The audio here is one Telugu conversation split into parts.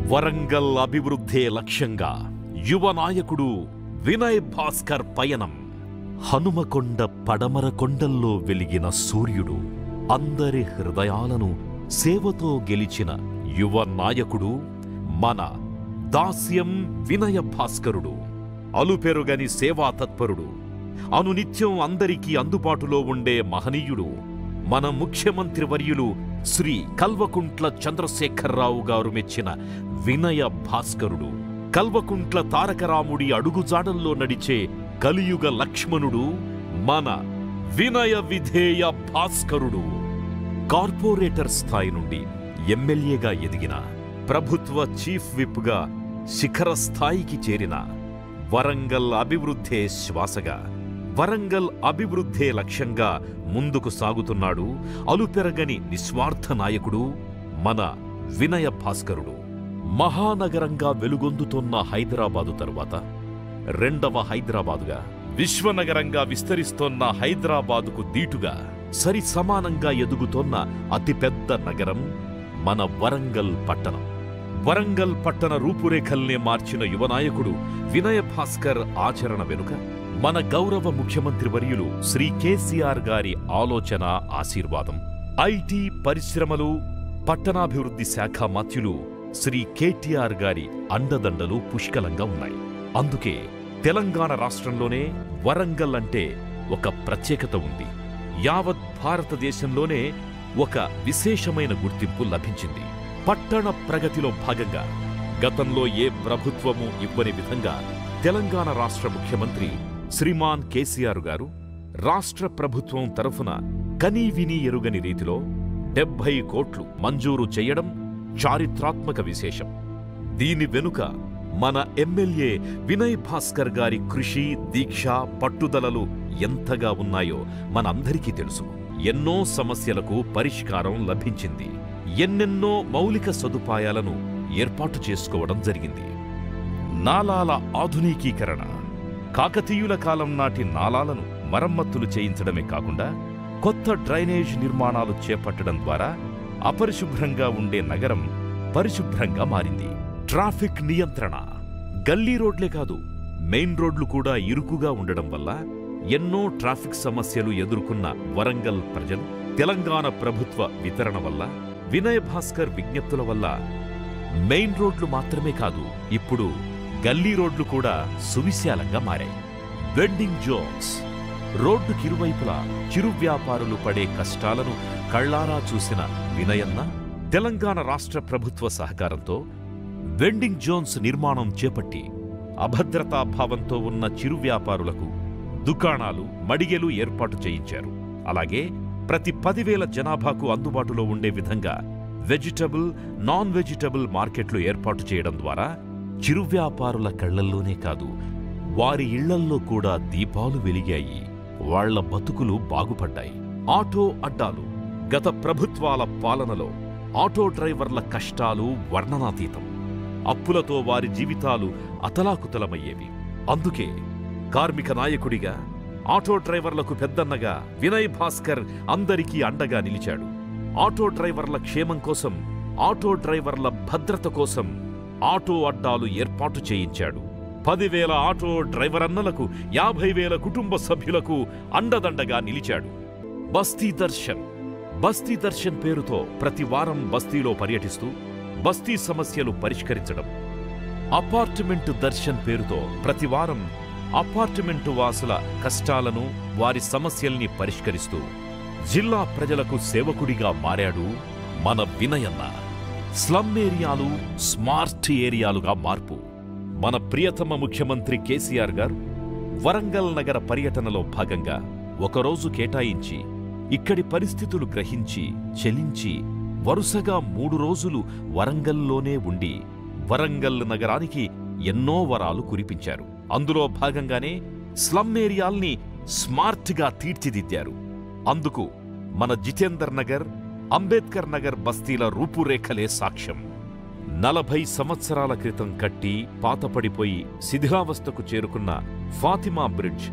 వరంగల్ అభివృద్ధే లక్ష్యంగా యువ నాయకుడు వినయ్ భాస్కర్ పయనం హనుమకొండ పడమర కొండల్లో వెలిగిన సూర్యుడు అందరి హృదయాలను సేవతో గెలిచిన యువ నాయకుడు మన దాస్యం వినయ భాస్కరుడు అలుపెరుగని సేవా తత్పరుడు అనునిత్యం అందరికీ అందుబాటులో ఉండే మహనీయుడు మన ముఖ్యమంత్రి వర్యులు శ్రీ కల్వకుంట్ల చంద్రశేఖరరావు గారు మెచ్చిన వినయ భాస్కరుడు కల్వకుంట్ల తారకరాముడి అడుగుజాడల్లో నడిచే కలియుగ లక్ష్మణుడు మన వినయ విధేయ భాస్కరుడు కార్పొరేటర్ స్థాయి నుండి ఎమ్మెల్యేగా ఎదిగిన ప్రభుత్వ చీఫ్ విప్గా శిఖర స్థాయికి చేరిన వరంగల్ అభివృద్ధే శ్వాసగా వరంగల్ అభివృద్ధే లక్ష్యంగా ముందుకు సాగుతున్నాడు అలుపెరగని నిస్వార్థ నాయకుడు మన వినయ భాస్కరుడు మహానగరంగా వెలుగొందుతున్న హైదరాబాదు తరువాత రెండవ హైదరాబాదుగా విశ్వనగరంగా విస్తరిస్తోన్న హైదరాబాదుకు దీటుగా సరి సమానంగా ఎదుగుతోన్న అతిపెద్ద నగరం మన వరంగల్ పట్టణం వరంగల్ పట్టణ రూపురేఖల్నే మార్చిన యువనాయకుడు వినయ భాస్కర్ ఆచరణ వెనుక మన గౌరవ ముఖ్యమంత్రి వర్యులు శ్రీ కేసీఆర్ గారి ఆలోచన ఆశీర్వాదం ఐటీ పరిశ్రమలు పట్టణాభివృద్ధి శాఖ మాత్యులు శ్రీ కేటీఆర్ గారి అండదండలు పుష్కలంగా ఉన్నాయి అందుకే తెలంగాణ రాష్ట్రంలోనే వరంగల్ అంటే ఒక ప్రత్యేకత ఉంది యావత్ భారతదేశంలోనే ఒక విశేషమైన గుర్తింపు లభించింది పట్టణ ప్రగతిలో భాగంగా గతంలో ఏ ప్రభుత్వము ఇవ్వని విధంగా తెలంగాణ రాష్ట్ర ముఖ్యమంత్రి శ్రీమాన్ కేసీఆర్ గారు రాష్ట్ర ప్రభుత్వం తరఫున కనీ విని ఎరుగని రీతిలో డెబ్బై కోట్లు మంజూరు చేయడం చారిత్రాత్మక విశేషం దీని వెనుక మన ఎమ్మెల్యే వినయ్ భాస్కర్ గారి కృషి దీక్ష పట్టుదలలు ఎంతగా ఉన్నాయో మనందరికీ తెలుసు ఎన్నో సమస్యలకు పరిష్కారం లభించింది ఎన్నెన్నో మౌలిక సదుపాయాలను ఏర్పాటు చేసుకోవడం జరిగింది నాలాల ఆధునికీకరణ కాకతీయుల కాలం నాటి నాలాలను మరమ్మతులు చేయించడమే కాకుండా కొత్త డ్రైనేజ్ నిర్మాణాలు చేపట్టడం ద్వారా అపరిశుభ్రంగా ఉండే నగరం పరిశుభ్రంగా మారింది ట్రాఫిక్ నియంత్రణ గల్లీ రోడ్లే కాదు మెయిన్ రోడ్లు కూడా ఇరుకుగా ఉండడం వల్ల ఎన్నో ట్రాఫిక్ సమస్యలు ఎదుర్కొన్న వరంగల్ ప్రజలు తెలంగాణ ప్రభుత్వ వితరణ వల్ల వినయ్ భాస్కర్ విజ్ఞప్తుల వల్ల మెయిన్ రోడ్లు మాత్రమే కాదు ఇప్పుడు గల్లీ రోడ్లు కూడా సువిశాలంగా మారాయి వెండింగ్ జోన్స్ రోడ్డుకి ఇరువైపులా చిరు వ్యాపారులు పడే కష్టాలను కళ్ళారా చూసిన వినయన్న తెలంగాణ రాష్ట్ర ప్రభుత్వ సహకారంతో వెండింగ్ జోన్స్ నిర్మాణం చేపట్టి అభద్రతా భావంతో ఉన్న చిరు వ్యాపారులకు దుకాణాలు మడిగెలు ఏర్పాటు చేయించారు అలాగే ప్రతి పదివేల జనాభాకు అందుబాటులో ఉండే విధంగా వెజిటబుల్ నాన్ వెజిటబుల్ మార్కెట్లు ఏర్పాటు చేయడం ద్వారా చిరు వ్యాపారుల కళ్లల్లోనే కాదు వారి ఇళ్లల్లో కూడా దీపాలు వెలిగాయి వాళ్ళ బతుకులు బాగుపడ్డాయి ఆటో అడ్డాలు గత ప్రభుత్వాల పాలనలో ఆటో డ్రైవర్ల కష్టాలు వర్ణనాతీతం అప్పులతో వారి జీవితాలు అతలాకుతలమయ్యేవి అందుకే కార్మిక నాయకుడిగా ఆటో డ్రైవర్లకు పెద్దన్నగా వినయ్ భాస్కర్ అందరికీ అండగా నిలిచాడు ఆటో డ్రైవర్ల క్షేమం కోసం ఆటో డ్రైవర్ల భద్రత కోసం ఆటో అడ్డాలు ఏర్పాటు చేయించాడు పదివేల ఆటో డ్రైవర్ అన్నలకు యాభై వేల కుటుంబ సభ్యులకు అండదండగా నిలిచాడు బస్తీ దర్శన్ బస్తీ దర్శన్ పేరుతో ప్రతి వారం బస్తీలో పర్యటిస్తూ బస్తీ సమస్యలు పరిష్కరించడం అపార్ట్మెంట్ దర్శన్ పేరుతో ప్రతి వారం అపార్ట్మెంటు వాసుల కష్టాలను వారి సమస్యల్ని పరిష్కరిస్తూ జిల్లా ప్రజలకు సేవకుడిగా మారాడు మన వినయన్న స్లమ్ ఏరియాలు స్మార్ట్ ఏరియాలుగా మార్పు మన ప్రియతమ ముఖ్యమంత్రి కేసీఆర్ గారు వరంగల్ నగర పర్యటనలో భాగంగా ఒకరోజు కేటాయించి ఇక్కడి పరిస్థితులు గ్రహించి చెలించి వరుసగా మూడు రోజులు వరంగల్లోనే ఉండి వరంగల్ నగరానికి ఎన్నో వరాలు కురిపించారు అందులో భాగంగానే స్లమ్ ఏరియాల్ని స్మార్ట్గా తీర్చిదిద్దారు అందుకు మన జితేందర్ నగర్ అంబేద్కర్ నగర్ బస్తీల రూపురేఖలే సాక్ష్యం నలభై సంవత్సరాల క్రితం కట్టి పాతపడిపోయి శిథిలావస్థకు చేరుకున్న ఫాతిమా బ్రిడ్జ్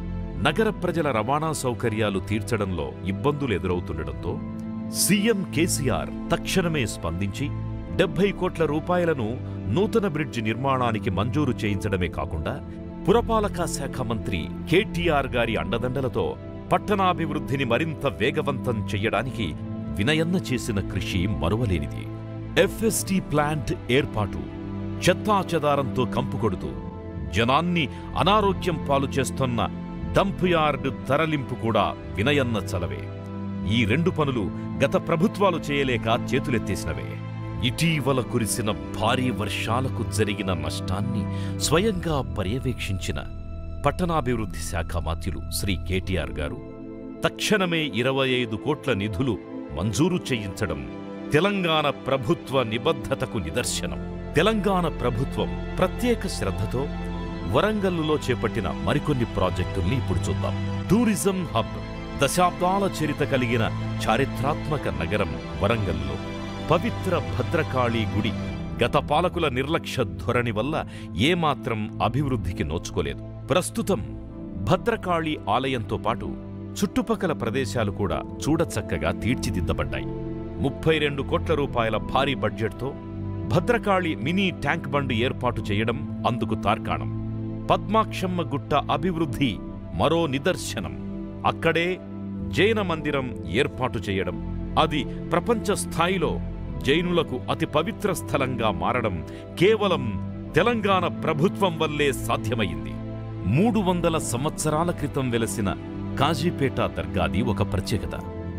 నగర ప్రజల రవాణా సౌకర్యాలు తీర్చడంలో ఇబ్బందులు ఎదురవుతుండటంతో సీఎం కేసీఆర్ తక్షణమే స్పందించి డెబ్బై కోట్ల రూపాయలను నూతన బ్రిడ్జి నిర్మాణానికి మంజూరు చేయించడమే కాకుండా పురపాలక శాఖ మంత్రి కేటీఆర్ గారి అండదండలతో పట్టణాభివృద్ధిని మరింత వేగవంతం చెయ్యడానికి వినయన్న చేసిన కృషి మరువలేనిది ఎఫ్ఎస్టి ప్లాంట్ ఏర్పాటు చెత్తాచెదారంతో కంపుకొడుతూ జనాన్ని అనారోగ్యం పాలు చేస్తున్న డంప్ యార్డ్ తరలింపు కూడా వినయన్న చలవే ఈ రెండు పనులు గత ప్రభుత్వాలు చేయలేక చేతులెత్తేసినవే ఇటీవల కురిసిన భారీ వర్షాలకు జరిగిన నష్టాన్ని స్వయంగా పర్యవేక్షించిన పట్టణాభివృద్ధి శాఖ మాత్యులు శ్రీ కేటీఆర్ గారు తక్షణమే ఇరవై ఐదు కోట్ల నిధులు మంజూరు చేయించడం తెలంగాణ ప్రభుత్వ నిబద్ధతకు నిదర్శనం తెలంగాణ ప్రభుత్వం ప్రత్యేక శ్రద్ధతో వరంగల్లులో చేపట్టిన మరికొన్ని ప్రాజెక్టుల్ని ఇప్పుడు చూద్దాం టూరిజం హబ్ దశాబ్దాల చరిత కలిగిన చారిత్రాత్మక నగరం వరంగల్లో పవిత్ర భద్రకాళి గుడి గత పాలకుల నిర్లక్ష్య ధోరణి వల్ల ఏమాత్రం అభివృద్ధికి నోచుకోలేదు ప్రస్తుతం భద్రకాళి ఆలయంతో పాటు చుట్టుపక్కల ప్రదేశాలు కూడా చూడచక్కగా తీర్చిదిద్దబడ్డాయి ముప్పై రెండు కోట్ల రూపాయల భారీ బడ్జెట్తో భద్రకాళి మినీ ట్యాంక్ బండ్ ఏర్పాటు చేయడం అందుకు తార్కాణం పద్మాక్షమ్మ గుట్ట అభివృద్ధి మరో నిదర్శనం అక్కడే జైన మందిరం ఏర్పాటు చేయడం అది ప్రపంచ స్థాయిలో జైనులకు అతి పవిత్ర స్థలంగా మారడం కేవలం తెలంగాణ ప్రభుత్వం వల్లే సాధ్యమైంది మూడు వందల సంవత్సరాల క్రితం వెలసిన కాజీపేట దర్గాది ఒక ప్రత్యేకత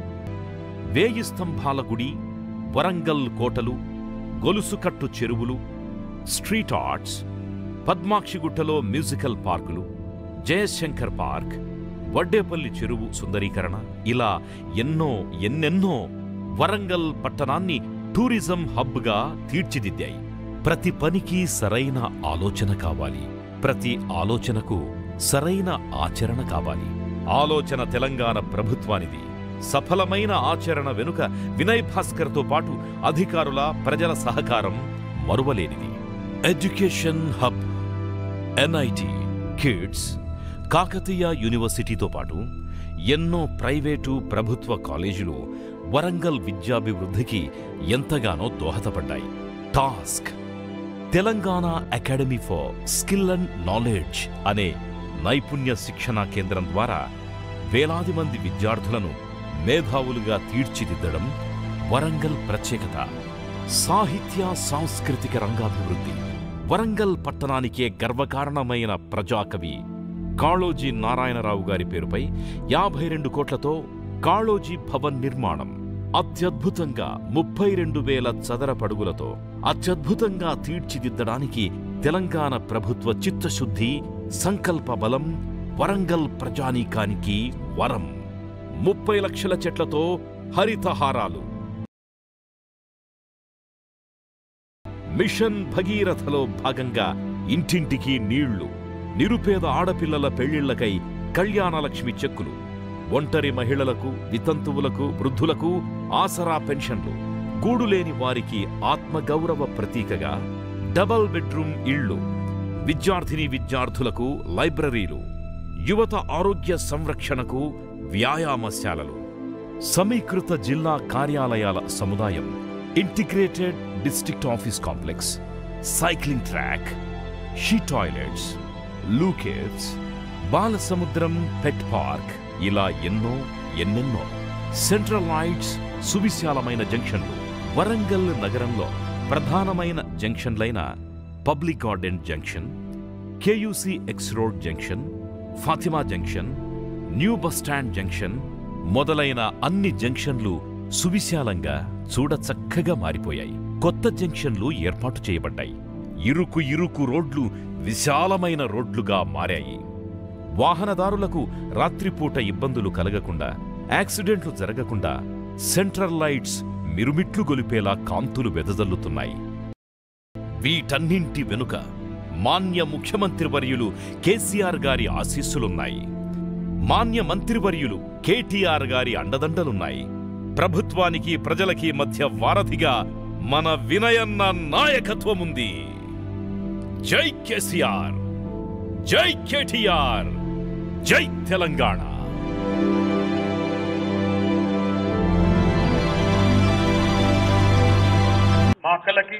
వేయి స్తంభాల గుడి వరంగల్ కోటలు గొలుసుకట్టు చెరువులు స్ట్రీట్ ఆర్ట్స్ పద్మాక్షిగుట్టలో మ్యూజికల్ పార్కులు జయశంకర్ పార్క్ వడ్డేపల్లి చెరువు సుందరీకరణ ఇలా ఎన్నో ఎన్నెన్నో వరంగల్ పట్టణాన్ని టూరిజం హబ్గా తీర్చిదిద్దాయి ప్రతి పనికి సరైన ఆలోచన కావాలి ప్రతి ఆలోచనకు సరైన ఆచరణ కావాలి ఆలోచన తెలంగాణ ప్రభుత్వానిది సఫలమైన ఆచరణ వెనుక వినయ్ భాస్కర్తో పాటు అధికారుల ప్రజల సహకారం మరువలేనిది education hub NIT KITS Kakatiya యూనివర్సిటీతో పాటు ఎన్నో ప్రైవేటు ప్రభుత్వ కాలేజీలు వరంగల్ విద్యాభివృద్ధికి ఎంతగానో దోహదపడ్డాయి TASK Telangana academy for skill and knowledge అనే నైపుణ్య శిక్షణా కేంద్రం ద్వారా వేలాది మంది విద్యార్థులను మేధావులుగా తీర్చిదిద్దడం వరంగల్ ప్రత్యేకత సాహిత్య సాంస్కృతిక రంగాభివృద్ధి వరంగల్ పట్టణానికే గర్వకారణమైన ప్రజాకవి కాళోజీ నారాయణరావు గారి పేరుపై యాభై రెండు కోట్లతో కాళోజీ భవన్ నిర్మాణం అత్యద్భుతంగా ముప్పై రెండు వేల చదరపడుగులతో అత్యద్భుతంగా తీర్చిదిద్దడానికి తెలంగాణ ప్రభుత్వ చిత్తశుద్ధి సంకల్ప బలం వరంగల్ ప్రజానీకానికి వరం ముప్పై లక్షల చెట్లతో హరితహారాలు మిషన్ భగీరథలో భాగంగా ఇంటింటికి నీళ్లు నిరుపేద ఆడపిల్లల పెళ్లిళ్లకై కళ్యాణలక్ష్మి చెక్కులు ఒంటరి మహిళలకు వితంతువులకు వృద్ధులకు ఆసరా పెన్షన్లు గూడులేని వారికి ఆత్మగౌరవ ప్రతీకగా డబల్ బెడ్రూమ్ ఇళ్లు విద్యార్థిని విద్యార్థులకు లైబ్రరీలు యువత ఆరోగ్య సంరక్షణకు వ్యాయామశాలలు సమీకృత జిల్లా కార్యాలయాల సముదాయం integrated district office complex cycling track she toilets లూకేట్స్ బాలసముద్రం పెట్ పార్క్ ఇలా ఎన్నో ఎన్నెన్నో సెంట్రల్ లైట్స్ సువిశాలమైన జంక్షన్లు వరంగల్ నగరంలో ప్రధానమైన జంక్షన్లైన public garden junction KUC X road junction Fatima junction new bus stand junction మొదలైన అన్ని జంక్షన్లు సువిశాలంగా చూడచక్కగా మారిపోయాయి కొత్త జంక్షన్లు ఏర్పాటు చేయబడ్డాయి ఇరుకు ఇరుకు రోడ్లు విశాలమైన రోడ్లుగా మారాయి వాహనదారులకు రాత్రిపూట ఇబ్బందులు కలగకుండా యాక్సిడెంట్లు జరగకుండా సెంట్రల్ లైట్స్ మిరుమిట్లు గొలిపేలా కాంతులు వెదజల్లుతున్నాయి వీటన్నింటి వెనుక మాన్య ముఖ్యమంత్రి వర్యులు కేసీఆర్ గారి ఆశీస్సులున్నాయి మాన్య మంత్రివర్యులు కేటీఆర్ గారి అండదండలున్నాయి ప్రభుత్వానికి ప్రజలకి మధ్య వారధిగా మన వినయన్న నాయకత్వముంది జై కేసీఆర్ జై కేటీఆర్ జై తెలంగాణ మా అక్కలకి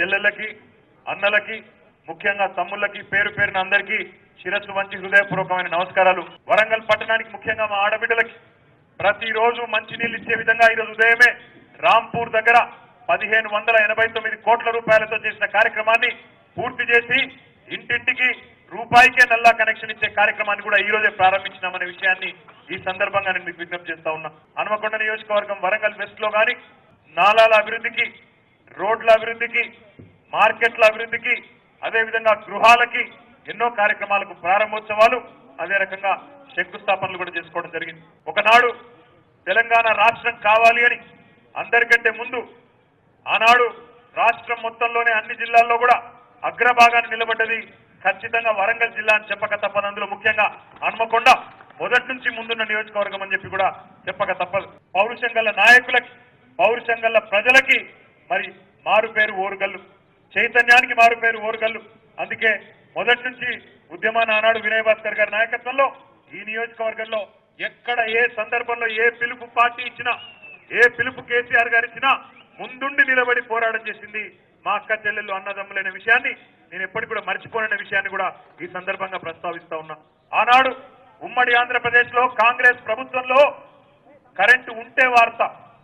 చెల్లెళ్ళకి అన్నలకి ముఖ్యంగా తమ్ముళ్ళకి పేరు పేరున అందరికీ శిరస్సు వంచి హృదయపూర్వకమైన నమస్కారాలు వరంగల్ పట్టణానికి ముఖ్యంగా మా ఆడబిడ్డలకి ప్రతిరోజు మంచినీళ్ళు ఇచ్చే విధంగా ఈరోజు ఉదయమే రాంపూర్ దగ్గర పదిహేను వందల ఎనభై తొమ్మిది కోట్ల రూపాయలతో చేసిన కార్యక్రమాన్ని పూర్తి చేసి ఇంటింటికి రూపాయికే నల్లా కనెక్షన్ ఇచ్చే కార్యక్రమాన్ని కూడా ఈ రోజే ప్రారంభించినామనే విషయాన్ని ఈ సందర్భంగా నేను మీకు విజ్ఞప్తి చేస్తా ఉన్నా హనుమకొండ నియోజకవర్గం వరంగల్ వెస్ట్ లో గాని నాలాల అభివృద్ధికి రోడ్ల అభివృద్ధికి మార్కెట్ల అభివృద్ధికి అదేవిధంగా గృహాలకి ఎన్నో కార్యక్రమాలకు ప్రారంభోత్సవాలు అదే రకంగా శంకుస్థాపనలు కూడా చేసుకోవడం జరిగింది ఒకనాడు తెలంగాణ రాష్ట్రం కావాలి అని అందరికంటే ముందు ఆనాడు రాష్ట్రం మొత్తంలోనే అన్ని జిల్లాల్లో కూడా అగ్రభాగాన్ని నిలబడ్డది ఖచ్చితంగా వరంగల్ జిల్లా అని చెప్పక తప్పదు అందులో ముఖ్యంగా హన్మకొండ మొదటి నుంచి ముందున్న నియోజకవర్గం అని చెప్పి కూడా చెప్పక తప్పదు పౌరుషం గల నాయకులకి పౌరుషం గల ప్రజలకి మరి మారు పేరు ఓరుగల్లు చైతన్యానికి మారు పేరు ఓరుగల్లు అందుకే మొదటి నుంచి ఉద్యమాన్ని ఆనాడు వినయ్ భాస్కర్ గారి నాయకత్వంలో ఈ నియోజకవర్గంలో ఎక్కడ ఏ సందర్భంలో ఏ పిలుపు పార్టీ ఇచ్చినా ఏ పిలుపు కేసీఆర్ గారు ఇచ్చినా ముందుండి నిలబడి పోరాటం చేసింది మా అక్క చెల్లెళ్ళు అన్నదమ్ములైన విషయాన్ని నేను ఎప్పటికి కూడా మర్చిపోనన్న విషయాన్ని కూడా ఈ సందర్భంగా ప్రస్తావిస్తా ఉన్నా ఆనాడు ఉమ్మడి ఆంధ్రప్రదేశ్ లో కాంగ్రెస్ ప్రభుత్వంలో కరెంటు ఉంటే వార్త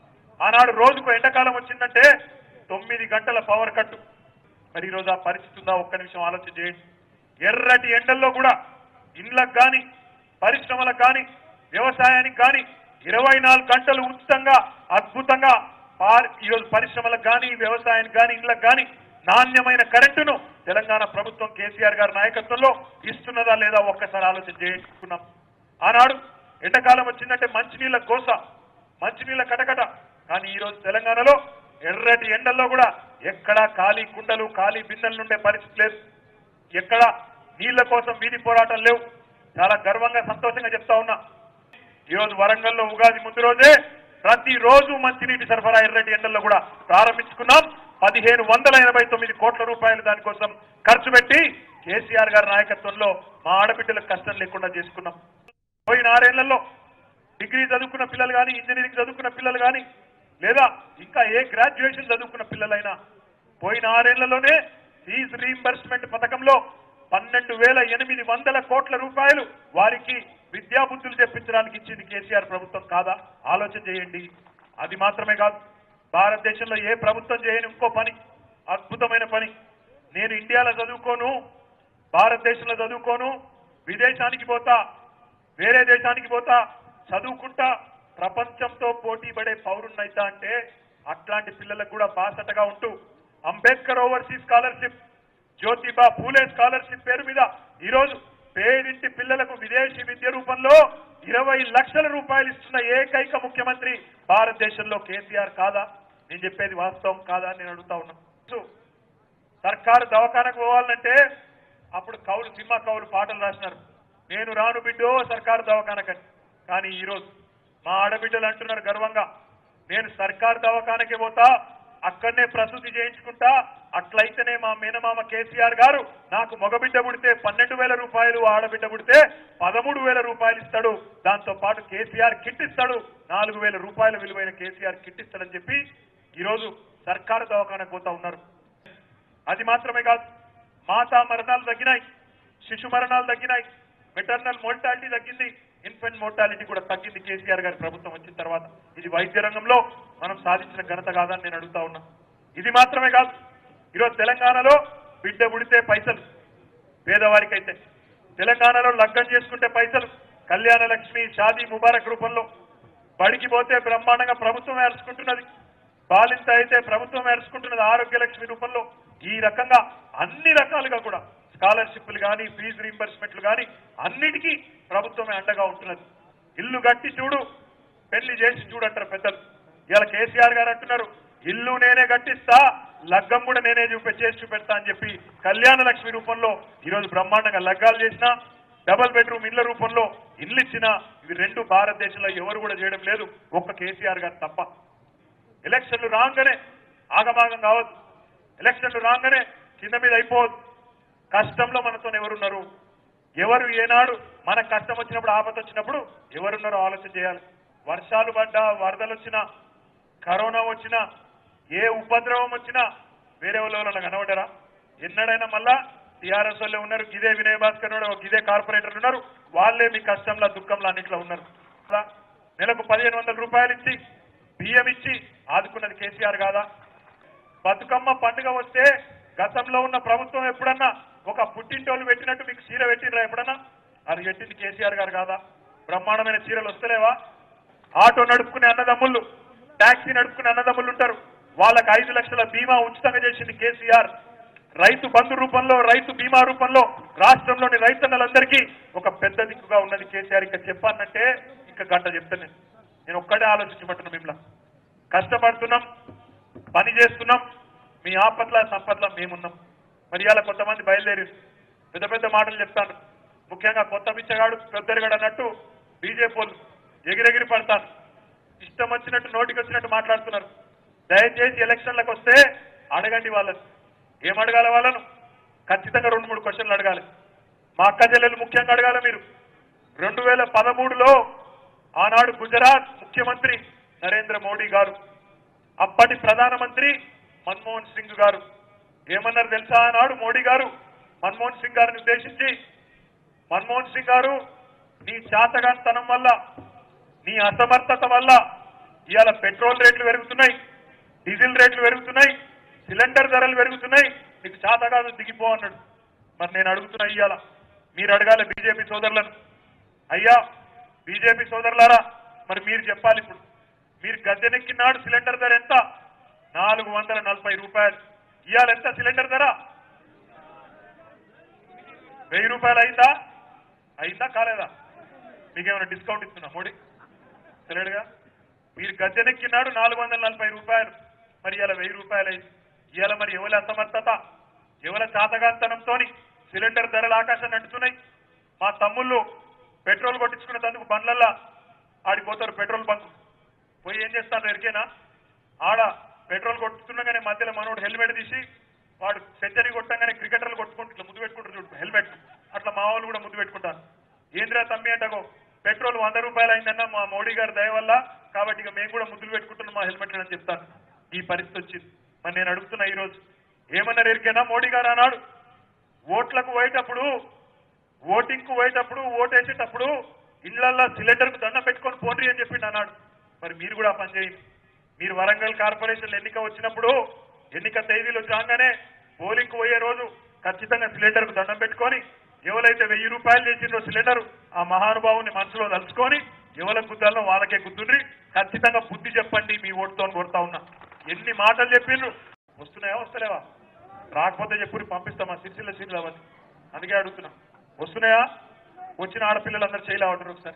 ఆనాడు రోజుకు ఎండాకాలం వచ్చిందంటే తొమ్మిది గంటల పవర్ కట్టు మరి ఈరోజు ఆ పరిస్థితి ఉందా ఒక్క నిమిషం ఆలోచన చేయండి ఎర్రటి ఎండల్లో కూడా ఇండ్లకు కానీ పరిశ్రమలకు కానీ వ్యవసాయానికి కానీ ఇరవై నాలుగు గంటలు ఉచితంగా అద్భుతంగా పార్- ఈరోజు పరిశ్రమలకు కానీ వ్యవసాయానికి కానీ ఇండ్లకు కానీ నాణ్యమైన కరెంటును తెలంగాణ ప్రభుత్వం కేసీఆర్ గారి నాయకత్వంలో ఇస్తున్నదా లేదా ఒక్కసారి ఆలోచన చేసుకున్నాం ఆనాడు ఎండాకాలం వచ్చిందంటే మంచినీళ్ళ కోస మంచినీళ్ళ కటకట కానీ ఈ రోజు తెలంగాణలో ఎర్రటి ఎండల్లో కూడా ఎక్కడా ఖాళీ కుండలు ఖాళీ బిందెలు నుండే పరిస్థితి లేదు ఎక్కడ నీళ్ల కోసం వీధి పోరాటం లేవు చాలా గర్వంగా సంతోషంగా చెప్తా ఉన్నా ఈ రోజు వరంగల్లో ఉగాది ముందు రోజే ప్రతి రోజు మంచినీటి సరఫరా ఎర్రటి ఎండల్లో కూడా ప్రారంభించుకున్నాం పదిహేను వందల ఎనభై తొమ్మిది కోట్ల రూపాయలు దానికోసం ఖర్చు పెట్టి కేసీఆర్ గారి నాయకత్వంలో మా ఆడబిడ్డలకు కష్టం లేకుండా చేసుకున్నాం పోయిన ఆరేళ్లలో డిగ్రీ చదువుకున్న పిల్లలు కానీ ఇంజనీరింగ్ చదువుకున్న పిల్లలు కానీ లేదా ఇంకా ఏ గ్రాడ్యుయేషన్ చదువుకున్న పిల్లలైనా పోయిన ఆరేళ్లలోనే ఫీజు రీంబర్స్మెంట్ పథకంలో పన్నెండు వేల ఎనిమిది వందల కోట్ల రూపాయలు వారికి విద్యాబుద్ధులు తెప్పించడానికి ఇచ్చింది కేసీఆర్ ప్రభుత్వం కాదా ఆలోచన చేయండి అది మాత్రమే కాదు భారతదేశంలో ఏ ప్రభుత్వం చేయని ఇంకో పని అద్భుతమైన పని నేను ఇండియాలో చదువుకోను భారతదేశంలో చదువుకోను విదేశానికి పోతా వేరే దేశానికి పోతా చదువుకుంటా ప్రపంచంతో పోటీ పడే పౌరున్నైతా అంటే అట్లాంటి పిల్లలకు కూడా బాసటగా ఉంటూ Ambedkar overseas scholarship Jyotiba Phule scholarship పేరు మీద ఈరోజు పేరింటి పిల్లలకు విదేశీ విద్య రూపంలో ఇరవై లక్షల రూపాయలు ఇస్తున్న ఏకైక ముఖ్యమంత్రి భారతదేశంలో కేసీఆర్ కాదా నేను చెప్పేది వాస్తవం కాదా అని నేను అడుగుతా ఉన్నాను సర్కారు దవాఖానకు పోవాలంటే అప్పుడు కౌలు సినిమా కౌలు పాటలు రాసినారు నేను రాను బిడ్డో సర్కారు దవాఖానకని కానీ ఈరోజు మా ఆడబిడ్డలు అంటున్నారు గర్వంగా నేను సర్కారు దవాఖానకే పోతా అక్కడనే ప్రసూతి చేయించుకుంటా అట్లయితేనే మా మేనమామ కేసీఆర్ గారు నాకు మగబిడ్డ పుడితే పన్నెండు వేల రూపాయలు ఆడబిడ్డ పుడితే పదమూడు వేల రూపాయలు ఇస్తాడు దాంతో పాటు కేసీఆర్ కిట్ ఇస్తాడు నాలుగు వేల రూపాయల విలువైన కేసీఆర్ కిట్ ఇస్తాడని చెప్పి ఈరోజు సర్కారు దవాఖానకు పోతా ఉన్నారు అది మాత్రమే కాదు మాతా మరణాలు తగ్గినాయి శిశు మరణాలు తగ్గినాయి మెటర్నల్ మోర్టాలిటీ తగ్గింది ఇన్ఫెంట్ మోర్టాలిటీ కూడా తగ్గింది కేసీఆర్ గారి ప్రభుత్వం వచ్చిన తర్వాత ఇది వైద్య రంగంలో మనం సాధించిన ఘనత కాదని నేను అడుగుతా ఉన్నా ఇది మాత్రమే కాదు ఈరోజు తెలంగాణలో బిడ్డ పుడితే పైసలు పేదవారికైతే తెలంగాణలో లగ్గం చేసుకుంటే పైసలు కళ్యాణ లక్ష్మి షాదీ ముబారక్ రూపంలో బడికి పోతే బ్రహ్మాండంగా ప్రభుత్వం ఏర్చుకుంటున్నది బాలింత అయితే ప్రభుత్వం ఏర్చుకుంటున్నది ఆరోగ్య లక్ష్మి రూపంలో ఈ రకంగా అన్ని రకాలుగా కూడా స్కాలర్షిప్లు కానీ ఫీజు రీంబర్స్మెంట్లు కానీ అన్నిటికీ ప్రభుత్వమే అండగా ఉంటున్నది ఇల్లు కట్టి చూడు పెళ్లి చేసి చూడంటారు పెద్దలు ఇవాళ కేసీఆర్ గారు అంటున్నారు ఇల్లు నేనే కట్టిస్తా లగ్గం కూడా నేనే చూపే చేసి చూపెడతా అని చెప్పి కళ్యాణ లక్ష్మి రూపంలో ఈరోజు బ్రహ్మాండంగా లగ్గాలు చేసినా డబల్ బెడ్రూమ్ ఇళ్ల రూపంలో ఇల్లు ఇచ్చినా ఇవి రెండు భారతదేశంలో ఎవరు కూడా చేయడం లేదు ఒక్క కేసీఆర్ గారు తప్ప ఎలక్షన్లు రాగానే ఆగమాగం కావద్దు ఎలక్షన్లు రాగానే కింద మీద అయిపోవద్దు కష్టంలో మనతో ఎవరున్నారు ఎవరు ఏనాడు మన కష్టం వచ్చినప్పుడు ఆపద వచ్చినప్పుడు ఎవరున్నారో ఆలోచన చేయాలి వర్షాలు పడ్డా వరదలు వచ్చినా కరోనా వచ్చినా ఏ ఉపద్రవం వచ్చినా వేరే వాళ్ళు కనబడ్డారా ఎన్నడైనా మళ్ళా టీఆర్ఎస్ వాళ్ళే ఉన్నారు ఇదే వినయ్ భాస్కర్ ఉన్నాడు, ఒక ఇదే కార్పొరేటర్ ఉన్నారు వాళ్ళే మీ కష్టంలో దుఃఖంలో అన్నిట్లో ఉన్నారు అలా నెలకు పదిహేను వందల రూపాయలు ఇచ్చి బియ్యం ఇచ్చి ఆదుకున్నది కేసీఆర్ కాదా బతుకమ్మ పండుగ వస్తే గతంలో ఉన్న ప్రభుత్వం ఎప్పుడన్నా ఒక పుట్టింటోళ్ళు పెట్టినట్టు మీకు చీర పెట్టినరా ఎప్పుడన్నా అది పెట్టింది కేసీఆర్ గారు కాదా బ్రహ్మాండమైన చీరలు వస్తలేవా ఆటో నడుపుకునే అన్నదమ్ముళ్ళు టాక్సీ నడుపుకునే అన్నదమ్ముళ్ళు ఉంటారు వాళ్ళకి ఐదు లక్షల బీమా ఉచితంగా చేసింది కేసీఆర్ రైతు బంధు రూపంలో రైతు బీమా రూపంలో రాష్ట్రంలోని రైతన్నలందరికీ ఒక పెద్ద దిక్కుగా ఉన్నది కేసీఆర్ ఇంకా చెప్పానంటే ఇంకా గంట చెప్తాను నేను నేను ఒక్కడే ఆలోచించబట్టున్నా మిమ్మల్ని కష్టపడుతున్నాం పని చేస్తున్నాం మీ ఆపట్ల సంపట్ల మేమున్నాం మరి ఇవాళ కొంతమంది బయలుదేరి పెద్ద పెద్ద మాటలు చెప్తాను ముఖ్యంగా కొత్త పిచ్చగాడు పెద్దరిగాడు అన్నట్టు బీజేపీ వాళ్ళు ఎగిరెగిరి పడతాను ఇష్టం వచ్చినట్టు నోటికి వచ్చినట్టు మాట్లాడుతున్నారు దయచేసి ఎలక్షన్లకు వస్తే అడగండి వాళ్ళని ఏం అడగాల వాళ్ళను ఖచ్చితంగా రెండు మూడు క్వశ్చన్లు అడగాలి మా అక్క చెల్లెలు ముఖ్యంగా అడగాలి మీరు రెండు వేల పదమూడులో ఆనాడు గుజరాత్ ముఖ్యమంత్రి నరేంద్ర మోడీ గారు అప్పటి ప్రధానమంత్రి మన్మోహన్ సింగ్ గారు ఏమన్నారు తెలుసా ఆనాడు మోడీ గారు మన్మోహన్ సింగ్ గారిని ఉద్దేశించి మన్మోహన్ సింగ్ గారు నీ చాతగాంతనం వల్ల నీ అసమర్థత వల్ల ఇవాళ పెట్రోల్ రేట్లు పెరుగుతున్నాయి డీజిల్ రేట్లు పెరుగుతున్నాయి సిలిండర్ ధరలు పెరుగుతున్నాయి నీకు చాతగాదు దిగిపో అన్నాడు మరి నేను అడుగుతున్నా ఇవాళ మీరు అడగాలి బీజేపీ సోదరులను అయ్యా బీజేపీ సోదరులారా మరి మీరు చెప్పాలి ఇప్పుడు మీరు గద్దెనెక్కినాడు సిలిండర్ ధర ఎంత నాలుగు వందల నలభై రూపాయలు ఇవాళ ఎంత సిలిండర్ ధర వెయ్యి రూపాయలు అయిందా అయిందా కాలేదా మీకేమైనా డిస్కౌంట్ ఇస్తున్నా మోడీ తెలియడుగా మీరు గద్దెనెక్కినాడు నాలుగు వందల నలభై రూపాయలు మరి ఇలా వెయ్యి రూపాయలు అయింది ఇవాళ మరి ఎవరి అసమర్థత ఎవరి చాతగాంతనంతో సిలిండర్ ధరలు ఆకాశం నడుస్తున్నాయి మా తమ్ముళ్ళు పెట్రోల్ కొట్టించుకునేందుకు బండ్లల్లా ఆడిపోతారు పెట్రోల్ బంక్ పోయి ఏం చేస్తాను ఎరికేనా ఆడ పెట్రోల్ కొట్టుతుండగానే మధ్యలో మనోడు హెల్మెట్ తీసి వాడు సెంచరీ కొట్టంగానే క్రికెటర్లు కొట్టుకుంటూ ఇట్లా ముద్దు పెట్టుకుంటారు చూడు హెల్మెట్ అట్లా మా వాళ్ళు కూడా ముద్దు పెట్టుకుంటారు ఏంద్రా తమ్మి అంటగో పెట్రోల్ వంద రూపాయలు అయిందన్న మా మోడీ గారి దయ వల్ల కాబట్టి ఇక మేము కూడా ముద్దులు పెట్టుకుంటున్నాం మా హెల్మెట్ అని చెప్తాను ఈ పరిస్థితి వచ్చింది మరి నేను అడుగుతున్నా ఈ రోజు ఏమన్నారు ఎరికేనా మోడీ గారు అన్నాడు ఓట్లకు పోయేటప్పుడు ఓటింగ్ కు పోయేటప్పుడు ఓటేసేటప్పుడు ఇళ్లల్లో సిలిండర్ కు దండం పెట్టుకొని పోండి అని చెప్పిండు అన్నాడు మరి మీరు కూడా ఆ పని చేయండి మీరు వరంగల్ కార్పొరేషన్ ఎన్నిక వచ్చినప్పుడు ఎన్నిక తేదీలు రాగానే పోలింగ్ కు పోయే రోజు ఖచ్చితంగా సిలిండర్ కు దండం పెట్టుకొని ఎవరైతే వెయ్యి రూపాయలు చేసిండ్రో సిలిండర్ ఆ మహానుభావుని మనసులో తలుచుకొని ఎవరికి గుద్దాలో వాళ్ళకే గుద్దుండ్రి ఖచ్చితంగా బుద్ధి చెప్పండి మీ ఓటుతో కొడతా ఉన్నా ఎన్ని మాటలు చెప్పిండ్రు వస్తున్నాయా వస్తలేవా రాకపోతే చెప్పుని పంపిస్తామా సిరిసిల్ల సీట్లు అవన్నీ అందుకే అడుగుతున్నాం వస్తున్నాయా వచ్చిన ఆడపిల్లలందరూ చేయలేమంటారు ఒకసారి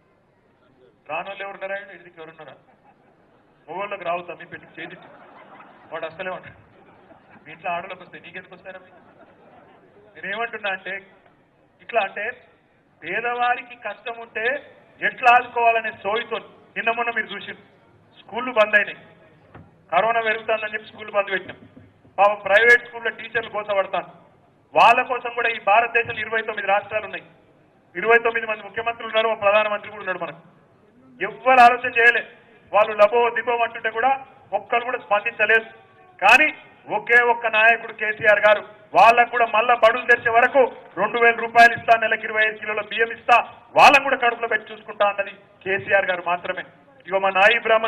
రానోళ్ళు ఎవరున్నారా ఇంటికి ఎవరున్నారా మొగోళ్ళకి రావుతా మీ పెట్టి చేతి వాడు అసలే ఉంటాడు మీ ఇంట్లో ఆడలోకి వస్తాయి నీకెందుకు వస్తారా మీకు నేనేమంటున్నా అంటే ఇట్లా అంటే పేదవారికి కష్టం ఉంటే ఎట్లా ఆదుకోవాలనే సోయితో నిన్న మొన్న మీరు చూసిండ్రు స్కూళ్ళు బంద్ అయినాయి కరోనా పెరుగుతుందని చెప్పి స్కూల్ బంద్ పెట్టినాం పాపం ప్రైవేట్ స్కూల్లో టీచర్లు కోసం పడతాను వాళ్ళ కోసం కూడా ఈ భారతదేశంలో ఇరవై తొమ్మిది రాష్ట్రాలు ఉన్నాయి ఇరవై తొమ్మిది మంది ముఖ్యమంత్రులు ఉన్నారు ఒక ప్రధానమంత్రి కూడా ఉన్నాడు మనకు ఎవ్వరు ఆలోచన చేయలే వాళ్ళు లబో దిబో అంటుంటే కూడా ఒక్కరు కూడా స్పందించలేదు కానీ ఒకే ఒక్క నాయకుడు కేసీఆర్ గారు వాళ్ళకు కూడా మళ్ళా బడులు తెచ్చే వరకు రెండు వేల రూపాయలు ఇస్తా నెలకి ఇరవై ఐదు కిలోల బియ్యం ఇస్తా వాళ్ళకు కూడా కడుపులో పెట్టి చూసుకుంటా అన్నది కేసీఆర్ గారు మాత్రమే ఇగో మా నాయి బ్రాహ్మణ్